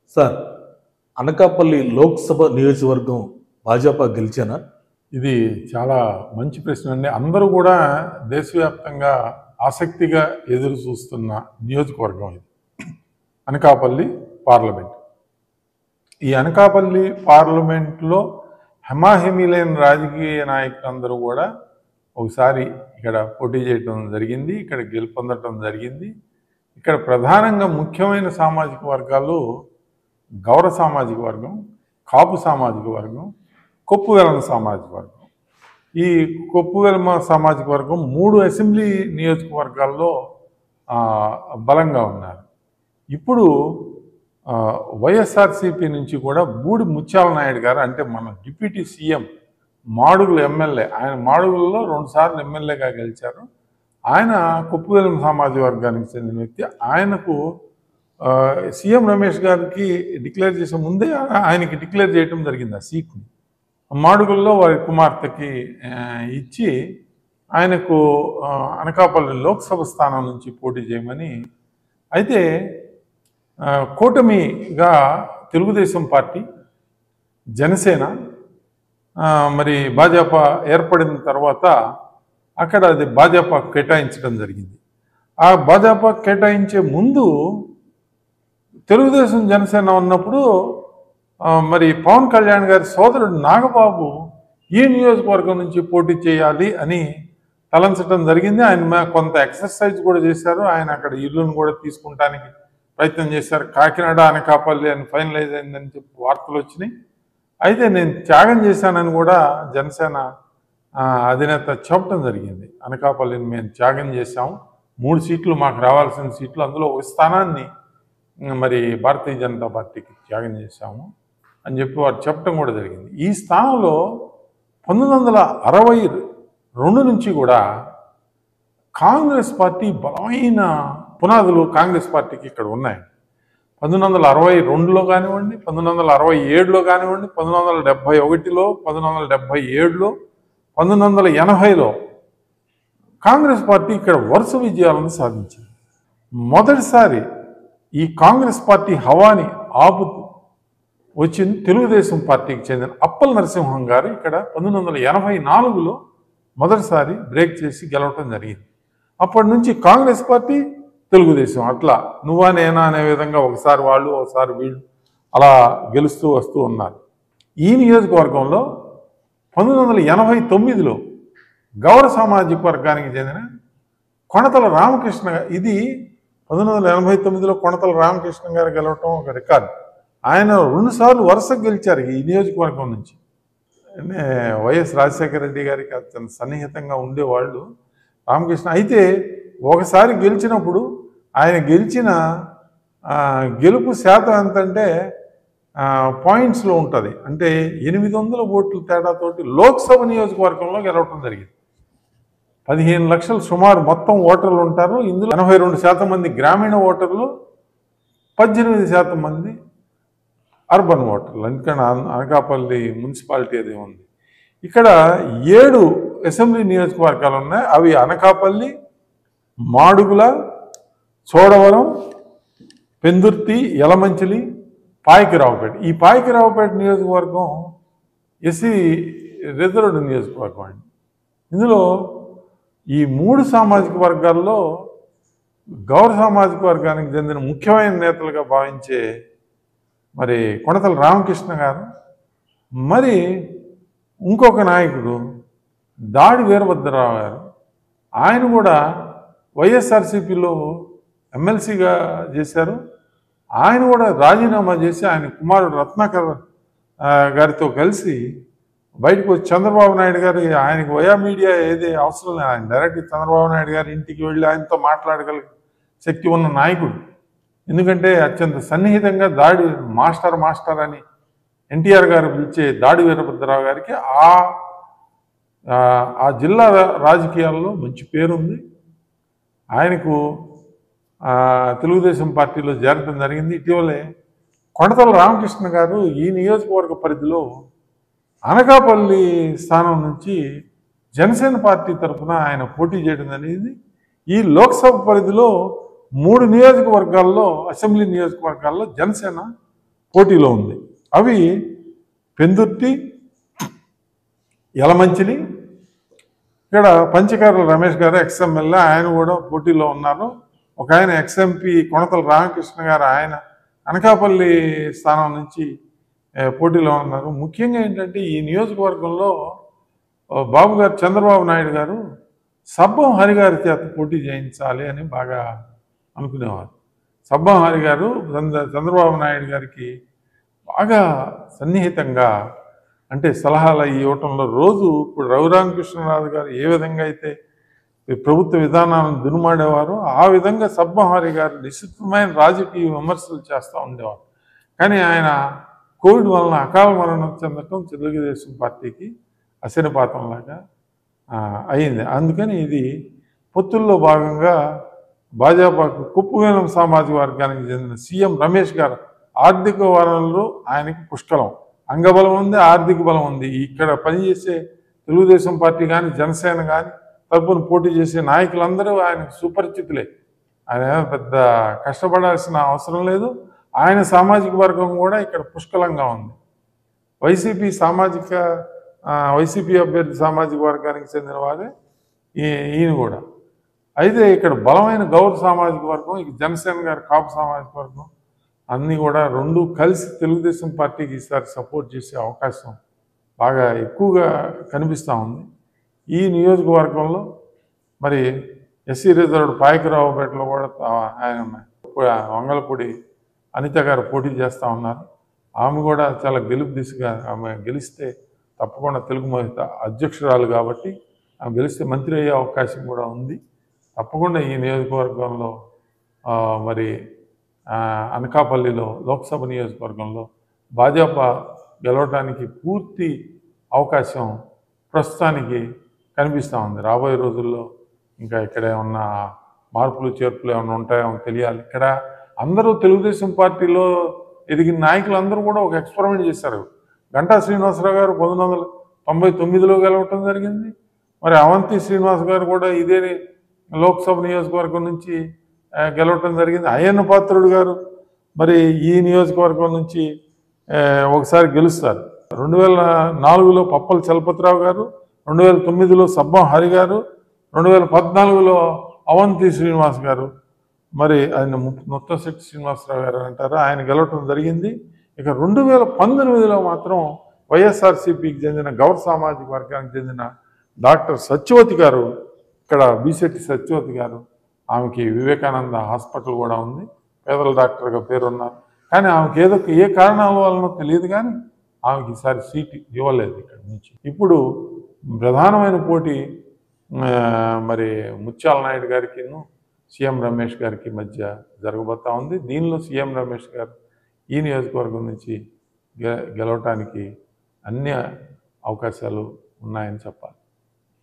sir Anakapalli Lok Sabha నియోజకవర్గం భాజపా గెలిచానా ఇది చాలా మంచి ప్రశ్న అండి అందరూ కూడా దేశవ్యాప్తంగా ఆసక్తిగా ఎదురు చూస్తున్న నియోజకవర్గం ఇది అనకాపల్లి పార్లమెంట్ ఈ అనకాపల్లి పార్లమెంట్లో హెమాహెమీలైన రాజకీయ నాయకులందరూ కూడా ఒకసారి ఇక్కడ పోటీ చేయడం జరిగింది ఇక్కడ గెలుపొందడం జరిగింది ఇక్కడ ప్రధానంగా ముఖ్యమైన సామాజిక వర్గాలు గౌర సామాజిక వర్గం కాపు సామాజిక వర్గం కొప్పు వెలమ సామాజిక వర్గం ఈ కొప్పు వెలమ సామాజిక వర్గం మూడు అసెంబ్లీ నియోజకవర్గాల్లో ఆ, బలంగా ఉన్నారు ఇప్పుడు ఆ, వైఎస్ఆర్సీపీ నుంచి కూడా బూడి ముత్యాల నాయుడు గారు అంటే మన డిప్యూటీ సీఎం మాడుగుల ఎమ్మెల్యే ఆయన మాడుగులలో రెండుసార్లు ఎమ్మెల్యేగా గెలిచారు ఆయన కొప్పువెలం సామాజిక వర్గానికి చెందిన వ్యక్తి ఆయనకు ఆ, సీఎం రమేష్ గారికి డిక్లేర్ చేసే ముందే ఆయనకి డిక్లేర్ చేయడం జరిగింది ఆ సీట్ని మాడుగుల్లో వారి కుమార్తెకి ఆ, ఇచ్చి ఆయనకు ఆ, అనకాపల్లి లోక్సభ స్థానం నుంచి పోటీ చేయమని అయితే ఆ, కూటమిగా తెలుగుదేశం పార్టీ జనసేన ఆ, మరి భాజపా ఏర్పడిన తర్వాత అక్కడ అది భాజపా కేటాయించడం జరిగింది ఆ భాజపా కేటాయించే ముందు తెలుగుదేశం జనసేన ఉన్నప్పుడు ఆ, మరి పవన్ కళ్యాణ్ గారి సోదరుడు నాగబాబు ఈ నియోజకవర్గం నుంచి పోటీ చేయాలి అని తలంచడం జరిగింది ఆయన మ- కొంత ఎక్సర్సైజ్ కూడా చేశారు ఆయన అక్కడ ఇల్లును కూడా తీసుకుంటానికి ప్రయత్నం చేశారు కాకినాడ అనకాపల్లి అని ఫైనలైజ్ అయిందని చెప్పి వార్తలు వచ్చినాయి అయితే నేను త్యాగం చేశానని కూడా జనసేన ఆ, అధినేత చెప్పడం జరిగింది అనకాపల్లిని మేము త్యాగం చేశాం మూడు సీట్లు మాకు రావాల్సిన సీట్లు అందులో ఒక స్థానాన్ని ఉమ్, మరి భారతీయ జనతా పార్టీకి త్యాగం చేశాము అని చెప్పి వారు చెప్పడం కూడా జరిగింది ఈ స్థానంలో పంతొమ్మిది వందల అరవై రెండు నుంచి కూడా కాంగ్రెస్ పార్టీ బలమైన పునాదులు కాంగ్రెస్ పార్టీకి ఇక్కడ ఉన్నాయి పంతొమ్మిది వందల అరవై రెండులో కానివ్వండి పంతొమ్మిది వందల అరవై ఏడులో కానివ్వండి పంతొమ్మిది వందల డెబ్భై ఒకటిలో పంతొమ్మిది వందల డెబ్భై ఏడులో పంతొమ్మిది వందల ఎనభైలో కాంగ్రెస్ పార్టీ ఇక్కడ వరుస విజయాలను సాధించింది మొదటిసారి ఈ కాంగ్రెస్ పార్టీ హవాని ఆపు వచ్చింది తెలుగుదేశం పార్టీకి చెందిన అప్పల్ నరసింహం గారు ఇక్కడ పంతొమ్మిది వందల ఎనభై నాలుగులో మొదటిసారి బ్రేక్ చేసి గెలవటం జరిగింది అప్పటి నుంచి కాంగ్రెస్ పార్టీ తెలుగుదేశం అట్లా నువ్వా నేనా అనే విధంగా ఒకసారి వాళ్ళు ఒకసారి వీళ్ళు అలా గెలుస్తూ వస్తూ ఉన్నారు ఈ నియోజకవర్గంలో పంతొమ్మిది వందల ఎనభై తొమ్మిదిలో గౌర సామాజిక వర్గానికి చెందిన కొణతల రామకృష్ణ గా- ఇది పంతొమ్మిది వందల ఎనభై తొమ్మిదిలో కొణతల రామకృష్ణ గారు గెలవటం ఒక రికార్డు ఆయన రెండుసార్లు వరుసగా గెలిచారు ఈ నియోజకవర్గం నుంచి అంటే వైఎస్ రాజశేఖర రెడ్డి గారికి అత్యంత సన్నిహితంగా ఉండేవాళ్ళు రామకృష్ణ అయితే ఒకసారి గెలిచినప్పుడు ఆయన గెలిచిన ఆ, గెలుపు శాతం ఎంతంటే ఆ, పాయింట్స్లో ఉంటుంది అంటే ఎనిమిది వందల ఓట్ల తేడాతోటి లోక్సభ నియోజకవర్గంలో గెలవటం జరిగింది పదిహేను లక్షలు సుమారు మొత్తం ఓటర్లు ఉంటారు ఇందులో ఎనభై రెండు శాతం మంది గ్రామీణ ఓటర్లు పద్దెనిమిది శాతం మంది అర్బన్ ఓటర్లు ఎందుకంటే అన- అనకాపల్లి మున్సిపాలిటీ అది ఉంది ఇక్కడ ఏడు అసెంబ్లీ నియోజకవర్గాలు ఉన్నాయి అవి అనకాపల్లి మాడుగుల చోడవరం పెందుర్తి యలమంచిలి పాయకిరావుపేట ఈ పాయకిరావుపేట నియోజకవర్గం ఎస్సీ రిజర్వ్డ్ నియోజకవర్గం అండి ఇందులో ఈ మూడు సామాజిక వర్గాల్లో గౌర సామాజిక వర్గానికి చెందిన ముఖ్యమైన నేతలుగా భావించే మరి కొణతల రామకృష్ణ గారు మరి ఇంకొక నాయకుడు దాడి వీరభద్రరావు గారు ఆయన కూడా వైఎస్ఆర్సీపీలో ఎమ్మెల్సీగా చేశారు ఆయన కూడా రాజీనామా చేసి ఆయన కుమారుడు రత్నాకర్ ఆ, గారితో కలిసి బయటకు వచ్చి చంద్రబాబు నాయుడు గారు ఆయనకు వయా మీడియా ఏది అవసరం లేదు ఆయన డైరెక్ట్ చంద్రబాబు నాయుడు గారి ఇంటికి వెళ్ళి ఆయనతో మాట్లాడగల శక్తి ఉన్న నాయకుడు ఎందుకంటే అత్యంత సన్నిహితంగా దాడి మాస్టర్ మాస్టర్ అని ఎన్టీఆర్ గారు పిలిచే దాడి వీరభద్రరావు గారికి ఆ ఆ- ఆ జిల్లా రా- రాజకీయాల్లో మంచి పేరుంది ఆయనకు ఆ, తెలుగుదేశం పార్టీలో చేరడం జరిగింది ఇటీవలే కొడతల రామకృష్ణ గారు ఈ నియోజకవర్గ పరిధిలో అనకాపల్లి స్థానం నుంచి జనసేన పార్టీ తరఫున ఆయన పోటీ చేయడం అనేది ఈ లోక్సభ పరిధిలో మూడు నియోజకవర్గాల్లో అసెంబ్లీ నియోజకవర్గాల్లో జనసేన పోటీలో ఉంది అవి పెందుర్తి యలమంచిలి ఇక్కడ పంచకారుల రమేష్ గారు ఎక్స్ఎమ్మెల్యే ఆయన కూడా పోటీలో ఉన్నారు ఒక ఆయన ఎక్స్ఎంపీ కొనతల రామకృష్ణ గారు ఆయన అనకాపల్లి స్థానం నుంచి ఏ, పోటీలో ఉన్నారు ముఖ్యంగా ఏంటంటే ఈ నియోజకవర్గంలో ఓ బాబు గారు చంద్రబాబు నాయుడు గారు సబ్బం హరి గారి చేత పోటీ చేయించాలి అని బాగా అనుకునేవారు సబ్బం హరి గారు చంద్ర చంద్రబాబు నాయుడు గారికి బాగా సన్నిహితంగా అంటే సలహాలు అవి ఇవ్వటంలో రోజు ఇప్పుడు రఘురామకృష్ణరాజు గారు ఏ విధంగా అయితే ఈ ప్రభుత్వ విధానాలను దునుమాడేవారో ఆ విధంగా సబ్బహారి గారు నిశ్చితమైన రాజకీయ విమర్శలు చేస్తూ ఉండేవారు కానీ ఆయన కోవిడ్ వలన అకాల మరణం చెందటం తెలుగుదేశం పార్టీకి అశనిపాతంలాగా ఆ, అయింది అందుకని ఇది పొత్తుల్లో భాగంగా భాజపాకు కుప్పవేలం సామాజిక వర్గానికి చెందిన సీఎం రమేష్ గారు ఆర్థిక వనరులు ఆయనకి పుష్కలం అంగబలం ఉంది ఆర్థిక బలం ఉంది ఇక్కడ పనిచేసే తెలుగుదేశం పార్టీ కానీ జనసేన కానీ తరపున పోటీ చేసే నాయకులందరూ ఆయనకు సుపరిచితులే ఆయన ఏమో పెద్ద కష్టపడాల్సిన అవసరం లేదు ఆయన సామాజిక వర్గం కూడా ఇక్కడ పుష్కలంగా ఉంది వైసీపీ సామాజిక ఆ, వైసీపీ అభ్యర్థి సామాజిక వర్గానికి చెందిన వారే ఈ- ఈయన కూడా అయితే ఇక్కడ బలమైన గౌరవ సామాజిక వర్గం ఇక జనసేన గారి కాపు సామాజిక వర్గం అన్నీ కూడా రెండు కలిసి తెలుగుదేశం పార్టీకి ఈసారి సపోర్ట్ చేసే అవకాశం బాగా ఎక్కువగా కనిపిస్తూ ఉంది ఈ నియోజకవర్గంలో మరి ఎస్సీ రిజర్వ్డ్ పాయకరావుపేటలో కూడా తా- ఆయన వంగలపూడి అనిత గారు పోటీ చేస్తూ ఉన్నారు ఆమె కూడా చాలా గెలుపు దిశగా ఆమె గెలిస్తే తప్పకుండా తెలుగు మహిళ అధ్యక్షురాలు కాబట్టి ఆమె గెలిస్తే మంత్రి అయ్యే అవకాశం కూడా ఉంది తప్పకుండా ఈ నియోజకవర్గంలో ఆ, మరి ఆ, అనకాపల్లిలో లోక్సభ నియోజకవర్గంలో భాజపా గెలవడానికి పూర్తి అవకాశం ప్రస్తుతానికి కనిపిస్తూ ఉంది రాబోయే రోజుల్లో ఇంకా ఇక్కడ ఏమన్నా మార్పులు చేర్పులు ఏమైనా ఉంటాయో తెలియాలి ఇక్కడ అందరూ తెలుగుదేశం పార్టీలో ఎదిగిన నాయకులు అందరూ కూడా ఒక ఎక్స్పెరిమెంట్ చేశారు గంటా శ్రీనివాసరావు గారు పంతొమ్మిది వందల తొంభై తొమ్మిదిలో గెలవటం జరిగింది మరి అవంతి శ్రీనివాస్ గారు కూడా ఇదే లోక్సభ నియోజకవర్గం నుంచి ఆ, గెలవటం జరిగింది అయ్యన్న పాత్రుడు గారు మరి ఈ నియోజకవర్గం నుంచి ఆ, ఒకసారి గెలుస్తారు రెండు వేల నాలుగులో పప్పల చలపతిరావు గారు రెండు వేల తొమ్మిదిలో సబ్బం హరి గారు రెండు వేల పద్నాలుగులో అవంతి శ్రీనివాస్ గారు మరి ఆయన ము- ముత్తశెట్టి శ్రీనివాసరావు గారు అంటారు ఆయన గెలవటం జరిగింది ఇక రెండు వేల పంతొమ్మిదిలో మాత్రం వైఎస్ఆర్సీపీకి చెందిన గౌర సామాజిక వర్గానికి చెందిన డాక్టర్ సత్యవతి గారు ఇక్కడ బీసెట్టి సత్యవతి గారు ఆమెకి వివేకానంద హాస్పిటల్ కూడా ఉంది పేదల డాక్టర్గా పేరున్నారు కానీ ఆమెకి ఏదో ఏ కారణాల వలన తెలియదు కానీ ఆమెకి ఈసారి సీట్ ఇవ్వలేదు ఇక్కడ నుంచి ఇప్పుడు ప్రధానమైన పోటీ ఆ, మరి ముత్యాల నాయుడు గారికి సీఎం రమేష్ గారికి మధ్య జరగబోతా ఉంది దీనిలో సీఎం రమేష్ గారు ఈ నియోజకవర్గం నుంచి గె గెలవటానికి అన్ని అవకాశాలు ఉన్నాయని చెప్పాలి